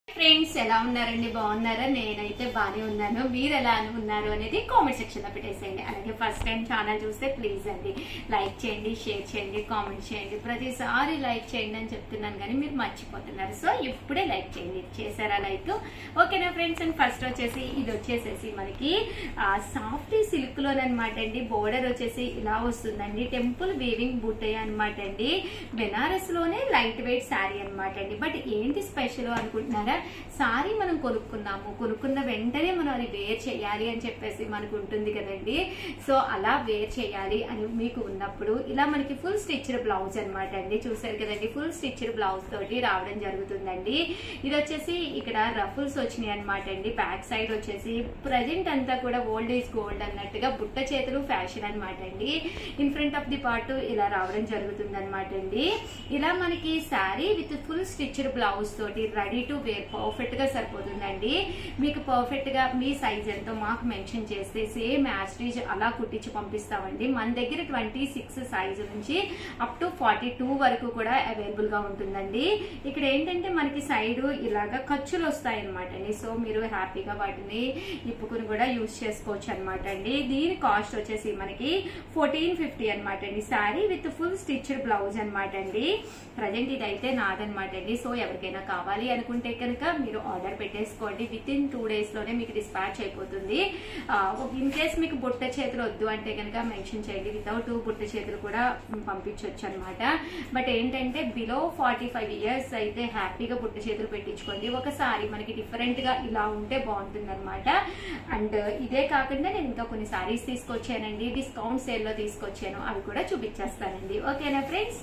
friends ఎలా ఉన్నారండి బాగున్నారా నేనైతే బాగానే ఉన్నాను మీరు ఎలా ఉన్నారు అనేది కామెంట్ సెక్షన్ లో పెట్టేసేయండి అలాగే ఫస్ట్ టైం ఛానల్ చూస్తే ప్లీజ్ అండి లైక్ చేయండి షేర్ చేయండి కామెంట్ చేయండి ప్రతిసారి లైక్ చేయండి అని చెప్తున్నాను కానీ మీరు మర్చిపోతున్నారు సో ఇప్పుడే లైక్ చేయండి చేశారా లైక్ ఓకేనా ఫ్రెండ్స్ అండ్ ఫస్ట్ వచ్చేసి ఇది వచ్చేసేసి మనకి సాఫ్ట్ సిల్క్ లోనమాట అండి బోర్డర్ వచ్చేసి ఇలా వస్తుందండి టెంపుల్ వీవింగ్ బుట్టయ్య అనమాట అండి బెనారస్ లోనే లైట్ వెయిట్ శారీ అనమాట అండి బట్ ఏంటి స్పెషల్ అనుకుంటున్నారా సారీ మనం కొనుక్కున్నాము కొనుక్కున్న వెంటనే మనం అది వేర్ చేయాలి అని చెప్పేసి మనకు ఉంటుంది కదండి సో అలా వేర్ చేయాలి అని మీకు ఉన్నప్పుడు ఇలా మనకి ఫుల్ స్టిచ్డ్ బ్లౌజ్ అనమాట అండి చూసారు కదండి ఫుల్ స్టిచ్డ్ బ్లౌజ్ తోటి రావడం జరుగుతుందండి ఇది వచ్చేసి ఇక్కడ రఫుల్స్ వచ్చినాయి అనమాట అండి బ్యాక్ సైడ్ వచ్చేసి ప్రజెంట్ అంతా కూడా ఓల్డ్ ఈజ్ గోల్డ్ అన్నట్టుగా బుట్ట చేతులు ఫ్యాషన్ అనమాట అండి in front of the part ఇలా రావడం జరుగుతుంది అనమాట అండి ఇలా మనకి sari with full stitched blouse తోటి రెడీ టు వేర్ పర్ఫెక్ట్ గా సరిపోతుందండి మీకు పర్ఫెక్ట్ గా మీ సైజ్ ఎంతో మాకు మెన్షన్ చేస్తే సేమ్ యాస్టీజ్ అలా కుట్టించి పంపిస్తామండి మన దగ్గర ట్వంటీ సిక్స్ సైజ్ నుంచి అప్ టు ఫార్టీ టూ వరకు కూడా అవైలబుల్ గా ఉంటుందండి ఇక్కడ ఏంటంటే మనకి సైడ్ ఇలాగా ఖర్చులు వస్తాయి అనమాట అండి సో మీరు హ్యాపీగా వాటిని ఇప్పుకుని కూడా యూజ్ చేసుకోవచ్చు అనమాట అండి దీని కాస్ట్ వచ్చేసి మనకి ఫోర్టీన్ ఫిఫ్టీ అనమాట అండి sari with full stitched blouse అనమాట అండి ప్రజెంట్ ఇదైతే నాదనమాట అండి సో ఎవరికైనా కావాలి అనుకుంటే కనుక మీరు ఆర్డర్ పెట్టేసుకోండి విత్ ఇన్ టూ డేస్ లోనే మీకు డిస్పాచ్ అయిపోతుంది ఇన్ కేస్ మీకు బుట్ట చేతులు వద్దు అంటే కనుక మెన్షన్ చేయండి వితౌట్ బుట్ట చేతులు కూడా పంపించవచ్చు అనమాట బట్ ఏంటంటే బిలో ఫార్టీ ఫైవ్ ఇయర్స్ అయితే హ్యాపీగా బుట్ట చేతులు పెట్టించుకోండి ఒకసారి మనకి డిఫరెంట్ గా ఇలా ఉంటే బాగుంటుంది అనమాట అండ్ ఇదే కాకుండా నేను ఇంకా కొన్ని సారీస్ తీసుకొచ్చానండి డిస్కౌంట్ సేల్ లో తీసుకొచ్చాను అవి కూడా చూపించేస్తానండి ఓకేనా ఫ్రెండ్స్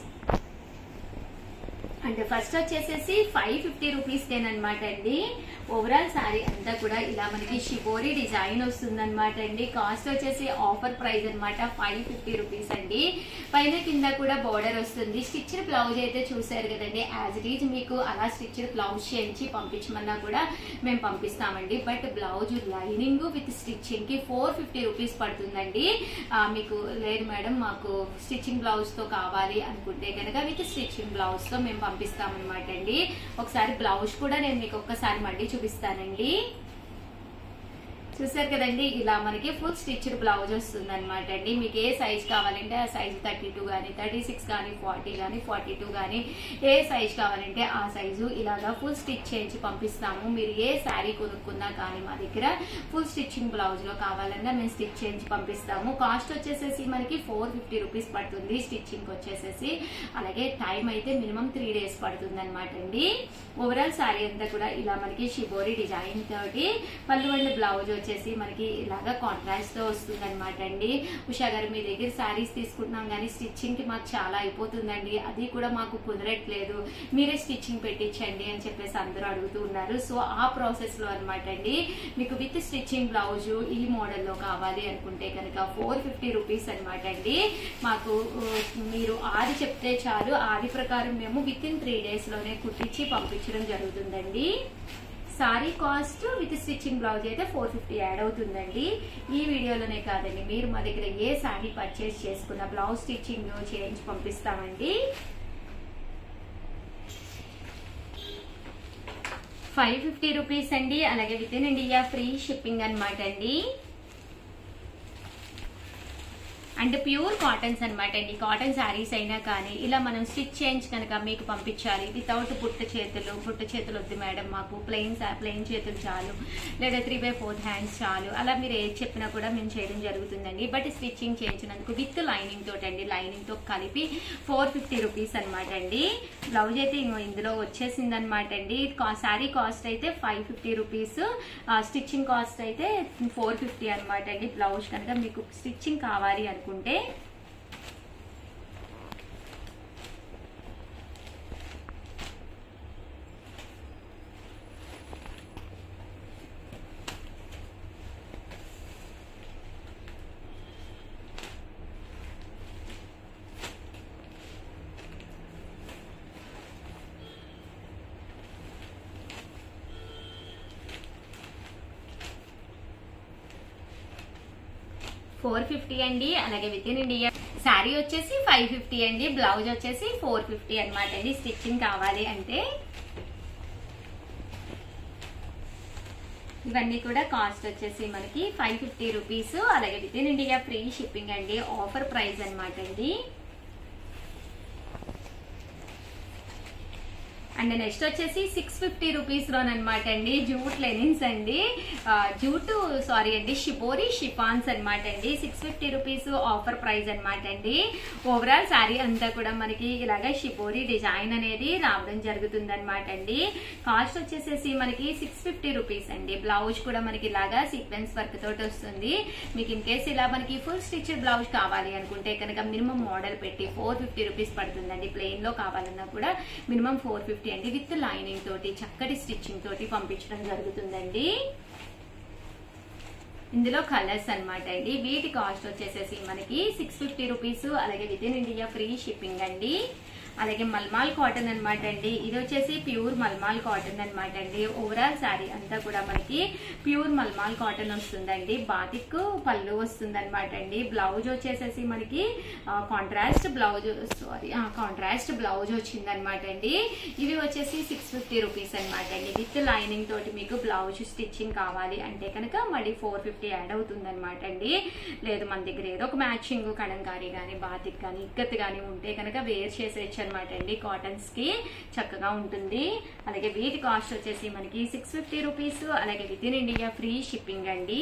అంటే ఫస్ట్ వచ్చేసేసి ఫైవ్ ఫిఫ్టీ రూపీస్ అనమాట అండి ఓవరాల్ శారీ అంతా కూడా ఇలా మనకి షిపోరి డిజైన్ వస్తుంది అనమాట అండి కాస్ట్ వచ్చేసి ఆఫర్ ప్రైస్ అనమాట ఫైవ్ ఫిఫ్టీ రూపీస్ అండి పైన కింద కూడా బోర్డర్ వస్తుంది స్టిచ్డ్ బ్లౌజ్ అయితే చూసారు కదండి యాజ్ ఇట్ ఈజ్ మీకు అలా స్టిచ్డ్ బ్లౌజ్ చేయించి పంపించమన్నా కూడా మేము పంపిస్తామండి but blouse lining with stitching కి ఫోర్ ఫిఫ్టీ రూపీస్ పడుతుందండి ఆ, మీకు లేదు మేడం మాకు స్టిచ్చింగ్ బ్లౌజ్ తో కావాలి అనుకుంటే కనుక విత్ స్టిచ్చింగ్ బ్లౌజ్ తో మేము పంపిస్తామన్నమాట అండి ఒకసారి బ్లౌజ్ కూడా నేను మీకు ఒక్కసారి మళ్ళీ చూపిస్తానండి చూసారు కదండి ఇలా మనకి ఫుల్ స్టిచ్డ్ బ్లౌజ్ వస్తుంది అనమాట అండి మీకు ఏ సైజ్ కావాలంటే ఆ సైజ్ థర్టీ టూ కానీ థర్టీ సిక్స్ కానీ ఫార్టీ కానీ ఫార్టీ టూ కానీ ఏ సైజ్ కావాలంటే ఆ సైజు ఇలాగా ఫుల్ స్టిచ్ చేయించి పంపిస్తాము మీరు ఏ శారీ కొనుక్కున్నా కానీ మా దగ్గర ఫుల్ స్టిచ్చింగ్ బ్లౌజ్ లో కావాలన్నా మేము స్టిచ్ చేయించి పంపిస్తాము కాస్ట్ వచ్చేసేసి మనకి ఫోర్ ఫిఫ్టీ రూపీస్ పడుతుంది స్టిచ్చింగ్ వచ్చేసేసి అలాగే టైం అయితే మినిమం త్రీ డేస్ పడుతుంది అనమాట అండి ఓవరాల్ శారీ అంతా కూడా ఇలా మనకి షిబోరి డిజైన్ తోటి పళ్ళు అండ్ బ్లౌజ్ వచ్చేసి మనకి ఇలాగా కాంట్రాస్ట్ తో వస్తుంది అనమాట అండి ఉషా గారు మీ దగ్గర శారీస్ తీసుకుంటున్నాం కానీ స్టిచ్చింగ్ కి మాకు చాలా అయిపోతుందండి అది కూడా మాకు కుదరట్లేదు మీరే స్టిచ్చింగ్ పెట్టించండి అని చెప్పేసి అందరూ అడుగుతూ ఉన్నారు సో ఆ ప్రాసెస్ లో అనమాట అండి మీకు విత్ స్టిచ్చింగ్ బ్లౌజ్ ఈ మోడల్ లో కావాలి అనుకుంటే కనుక ఫోర్ ఫిఫ్టీ రూపీస్ అనమాట అండి మాకు ఆ, మీరు ఆది చెప్తే చాలు ఆది ప్రకారం మేము విత్ ఇన్ త్రీ డేస్ లోనే కుట్టించి పంపించడం జరుగుతుందండి sorry cost with stitching blouse అయితే ఫోర్ ఫిఫ్టీ యాడ్ అవుతుందండి ఈ వీడియోలోనే కాదండి మీరు మా దగ్గర ఏ శారీ పర్చేస్ చేసుకున్న బ్లౌజ్ స్టిచ్చింగ్ చేయించి పంపిస్తామండి ఫైవ్ ఫిఫ్టీ రూపీస్ అండి అలాగే with in India free shipping అనమాట అండి అంటే ప్యూర్ కాటన్స్ అనమాట అండి కాటన్ శారీస్ అయినా కానీ ఇలా మనం స్టిచ్ చేయించి కనుక మీకు పంపించాలి వితౌట్ పుట్ట చేతులు పుట్ట చేతులు వద్దు మేడం మాకు ప్లెయిన్ ప్లెయిన్ చేతులు చాలు లేదా త్రీ బై ఫోర్త్ హ్యాండ్స్ చాలు అలా మీరు ఏది చెప్పినా కూడా మేము చేయడం జరుగుతుందండి బట్ స్టిచ్చింగ్ చేయించినందుకు విత్ లైనింగ్ తోటి అండి లైనింగ్ తో కలిపి ఫోర్ ఫిఫ్టీ రూపీస్ అనమాట అండి బ్లౌజ్ అయితే ఇంగో ఇందులో వచ్చేసింది అనమాట అండి శారీ కాస్ట్ అయితే five fifty rupees stitching cost అయితే ఫోర్ ఫిఫ్టీ అనమాట అండి బ్లౌజ్ కనుక మీకు స్టిచ్చింగ్ కావాలి అనుకుంటే ఫోర్ ఫిఫ్టీ అండి అలాగే విత్ ఇన్ ఇండియా శారీ వచ్చేసి ఫైవ్ ఫిఫ్టీ అండి బ్లౌజ్ వచ్చేసి ఫోర్ ఫిఫ్టీ అనమాట అండి స్టిచ్చింగ్ కావాలి అంటే ఇవన్నీ కూడా కాస్ట్ వచ్చేసి మనకి ఫైవ్ ఫిఫ్టీ రూపీస్ అలాగే with in India free shipping అండి ఆఫర్ ప్రైస్ అన్నమాట అండి అండ్ నెక్స్ట్ వచ్చేసి సిక్స్ ఫిఫ్టీ రూపీస్ లోనమాట అండి జూట్ లెనిన్స్ అండి ఆ, జూట్ సారీ అండి షిబోరి షిఫాన్స్ అన్నమాట అండి six fifty rupees offer price అన్నమాట అండి ఓవరాల్ శారీ అంతా కూడా మనకి ఇలాగ షిబోరి డిజైన్ అనేది రావడం జరుగుతుంది అనమాట అండి కాస్ట్ వచ్చేసేసి మనకి సిక్స్ ఫిఫ్టీ రూపీస్ అండి బ్లౌజ్ కూడా మనకి ఇలాగా సీక్వెన్స్ వర్క్ తోటి వస్తుంది మీకు ఇన్ కేసు ఇలా మనకి ఫుల్ స్టిచ్ బ్లౌజ్ కావాలి అనుకుంటే కనుక మినిమం మోడల్ పెట్టి ఫోర్ ఫిఫ్టీ రూపీస్ పడుతుందండి ప్లెయిన్ లో కావాలన్నా కూడా మినిమం ఫోర్ ఫిఫ్టీ అండి విత్ లైనింగ్ తోటి చక్కటి స్టిచ్చింగ్ తోటి పంపించడం జరుగుతుందండి ఇందులో కలర్స్ అన్నమాట అండి వీటి కాస్ట్ వచ్చేసేసి మనకి సిక్స్ ఫిఫ్టీ రూపీస్ అలాగే with in India free shipping అండి అలాగే మల్మాల్ కాటన్ అన్నమాట అండి ఇది వచ్చేసి ప్యూర్ మల్మాల్ కాటన్ అన్నమాట అండి ఓవరాల్ శారీ అంతా కూడా మనకి ప్యూర్ మల్మాల్ కాటన్ వస్తుందండి బాతిక్ పళ్ళు వస్తుంది అనమాట అండి బ్లౌజ్ వచ్చేసేసి మనకి contrast blouse sorry contrast blouse వచ్చింది అనమాట అండి ఇవి వచ్చేసి సిక్స్ ఫిఫ్టీ రూపీస్ అనమాట అండి విత్ లైనింగ్ తోటి మీకు బ్లౌజ్ స్టిచ్చింగ్ కావాలి అంటే కనుక మళ్ళీ ఫోర్ ఫిఫ్టీ యాడ్ అవుతుంది అనమాట అండి లేదు మన దగ్గర ఏదో ఒక మ్యాచింగ్ కడంకారీ కానీ బాతిక్ కానీ ఇక్కత్ కానీ ఉంటే కనుక వేర్ చేసేయచ్చు అనమాట అండి కాటన్స్ కి చక్కగా ఉంటుంది అలాగే వీటి కాస్ట్ వచ్చేసి మనకి సిక్స్ ఫిఫ్టీ రూపీస్ అలాగే with in India free shipping అండి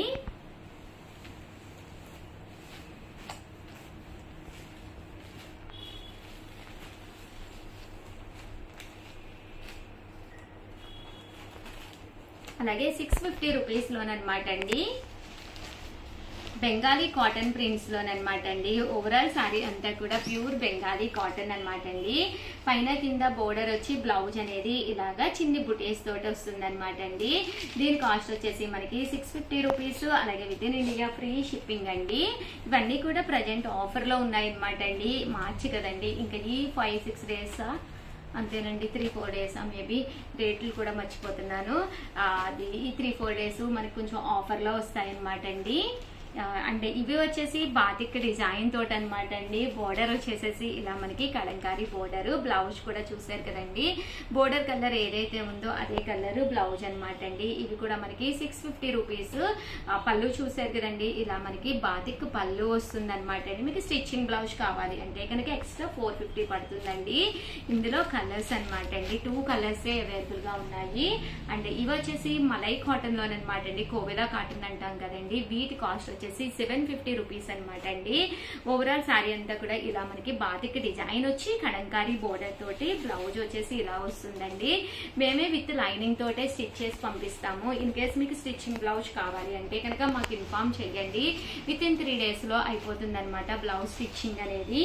అలాగే సిక్స్ ఫిఫ్టీ రూపీస్ లోనమాట అండి బెంగాలీ కాటన్ ప్రింట్స్ లోనమాట అండి ఓవరాల్ శారీ అంతా కూడా ప్యూర్ బెంగాలీ కాటన్ అన్నమాట అండి పైన కింద బోర్డర్ వచ్చి బ్లౌజ్ అనేది ఇలాగా చిన్ని బుటీస్ తోటి వస్తుంది అనమాట అండి దీని కాస్ట్ వచ్చేసి మనకి సిక్స్ ఫిఫ్టీ రూపీస్ అలాగే with in India free shipping అండి ఇవన్నీ కూడా ప్రజెంట్ ఆఫర్ లో ఉన్నాయి అనమాట అండి మార్చి కదండి ఇంకా ఈ ఫైవ్ సిక్స్ డేస్ అంతేనండి త్రీ ఫోర్ డేస్ మేబీ రేట్లు కూడా మర్చిపోతున్నాను ఆ, అది ఈ త్రీ ఫోర్ డేస్ మనకి కొంచెం ఆఫర్లో వస్తాయన్నమాట అండి ఆ, అంటే ఇవి వచ్చేసి బాతిక్ డిజైన్ తోటి అనమాట అండి బోర్డర్ వచ్చేసేసి ఇలా మనకి కలంకారీ బోర్డర్ బ్లౌజ్ కూడా చూసారు కదండి బోర్డర్ కలర్ ఏదైతే ఉందో అదే కలర్ బ్లౌజ్ అనమాట అండి ఇవి కూడా మనకి సిక్స్ ఫిఫ్టీ రూపీస్ పళ్ళు చూసారు కదండి ఇలా మనకి బాతిక్ పళ్ళు వస్తుంది అనమాట అండి మీకు స్టిచ్చింగ్ బ్లౌజ్ కావాలి అంటే కనుక ఎక్స్ట్రా ఫోర్ ఫిఫ్టీ పడుతుందండి ఇందులో కలర్స్ అనమాట అండి టూ కలర్స్ అవైలబుల్ గా ఉన్నాయి అండ్ ఇవి వచ్చేసి మలై కాటన్ లోనమాట అండి కోవెలా కాటన్ అంటాం కదండి వీటి కాస్ట్ వచ్చేసి సెవెన్ ఫిఫ్టీ రూపీస్ అనమాట అండి ఓవరాల్ శారీ అంతా కూడా ఇలా మనకి బాతిక్ డిజైన్ వచ్చి కడంకారీ బోర్డర్ తోటి బ్లౌజ్ వచ్చేసి ఇలా వస్తుందండి మేమే విత్ లైనింగ్ తోటే స్టిచ్ చేసి పంపిస్తాము ఇన్ కేస్ మీకు స్టిచ్చింగ్ బ్లౌజ్ కావాలి అంటే కనుక మాకు ఇన్ఫార్మ్ చేయండి విత్ ఇన్ త్రీ డేస్ లో అయిపోతుంది అనమాట బ్లౌజ్ స్టిచ్చింగ్ అనేది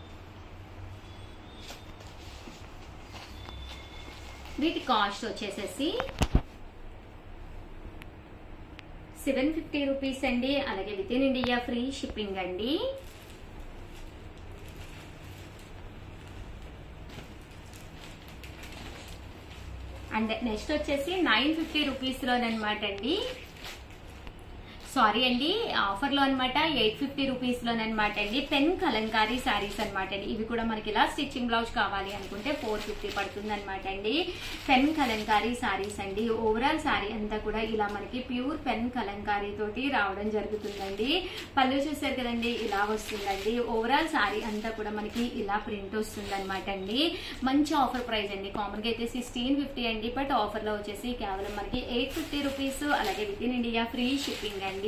వీటి కాస్ట్ వచ్చేసేసి సెవెన్ ఫిఫ్టీ రూపీస్ అండి అలాగే with in India free shipping అండి అండ్ నెక్స్ట్ వచ్చేసి నైన్ ఫిఫ్టీ రూపీస్ లోనమాట అండి సారీ అండి ఆఫర్ లో అనమాట ఎయిట్ ఫిఫ్టీ రూపీస్ లోనమాట అండి పెన్ కలంకారీ శారీస్ అనమాట అండి ఇవి కూడా మనకి ఇలా స్టిచ్చింగ్ బ్లౌజ్ కావాలి అనుకుంటే ఫోర్ ఫిఫ్టీ పడుతుంది అనమాట అండి పెన్ కలంకారీ శారీస్ అండి ఓవరాల్ శారీ అంతా కూడా ఇలా మనకి ప్యూర్ పెన్ కలంకారీ తోటి రావడం జరుగుతుందండి పళ్ళు చూసారు కదండి ఇలా వస్తుందండి ఓవరాల్ శారీ అంతా కూడా మనకి ఇలా ప్రింట్ వస్తుంది అనమాట అండి మంచి ఆఫర్ ప్రైస్ అండి కామన్ గా అయితే సిక్స్టీన్ ఫిఫ్టీ అండి బట్ ఆఫర్ లో వచ్చేసి కేవలం మనకి ఎయిట్ ఫిఫ్టీ రూపీస్ అలాగే with in India free shipping అండి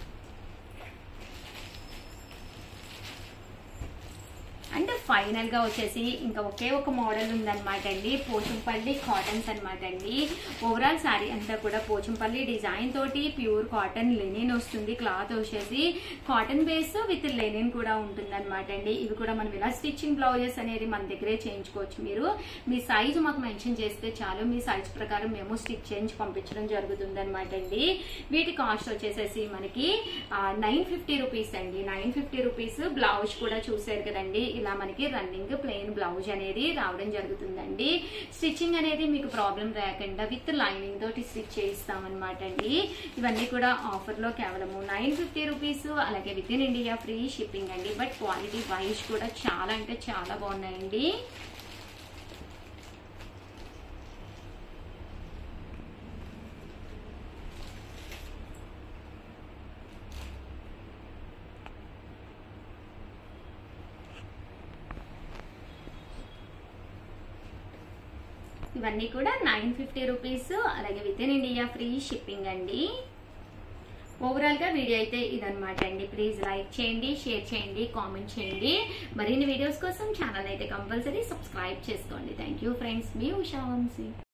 అండ్ ఫైనల్ గా వచ్చేసి ఇంకా ఒకే ఒక మోడల్ ఉందన్నమాట అండి పోచంపల్లి కాటన్స్ అన్నమాట అండి ఓవరాల్ శారీ అంతా కూడా పోచంపల్లి డిజైన్ తోటి ప్యూర్ కాటన్ లెనిన్ వస్తుంది క్లాత్ వచ్చేసి కాటన్ బేస్ విత్ లెనిన్ కూడా ఉంటుంది అనమాట అండి ఇవి కూడా మనం ఇలా స్టిచ్చింగ్ బ్లౌజెస్ అనేది మన దగ్గరే చేయించుకోవచ్చు మీరు మీ సైజు మాకు మెన్షన్ చేస్తే చాలు మీ సైజ్ ప్రకారం మేము స్టిచ్ చేయించి పంపించడం జరుగుతుంది అనమాట అండి వీటి కాస్ట్ వచ్చేసేసి మనకి నైన్ ఫిఫ్టీ రూపీస్ అండి నైన్ ఫిఫ్టీ రూపీస్ బ్లౌజ్ కూడా చూసారు కదండి ఇలా మనకి రన్నింగ్ ప్లెయిన్ బ్లౌజ్ అనేది రావడం జరుగుతుందండి స్టిచ్చింగ్ అనేది మీకు ప్రాబ్లం రాకుండా విత్ లైనింగ్ తోటి స్టిచ్ చేయిస్తాం అనమాట అండి ఇవన్నీ కూడా ఆఫర్ లో కేవలము నైన్ ఫిఫ్టీ రూపీస్ అలాగే with in India free shipping అండి బట్ క్వాలిటీ వైజ్ కూడా చాలా అంటే చాలా బాగున్నాయండి ఇవన్నీ కూడా నైన్ ఫిఫ్టీ రూపీస్ అలాగే with in India free shipping అండి ఓవరాల్ గా వీడియో అయితే ఇదనమాట అండి ప్లీజ్ లైక్ చేయండి షేర్ చేయండి కామెంట్ చేయండి మరిన్ని వీడియోస్ కోసం ఛానల్ అయితే కంపల్సరీ సబ్స్క్రైబ్ చేసుకోండి థ్యాంక్ యూ ఫ్రెండ్స్ మీ ఉషా వంశీ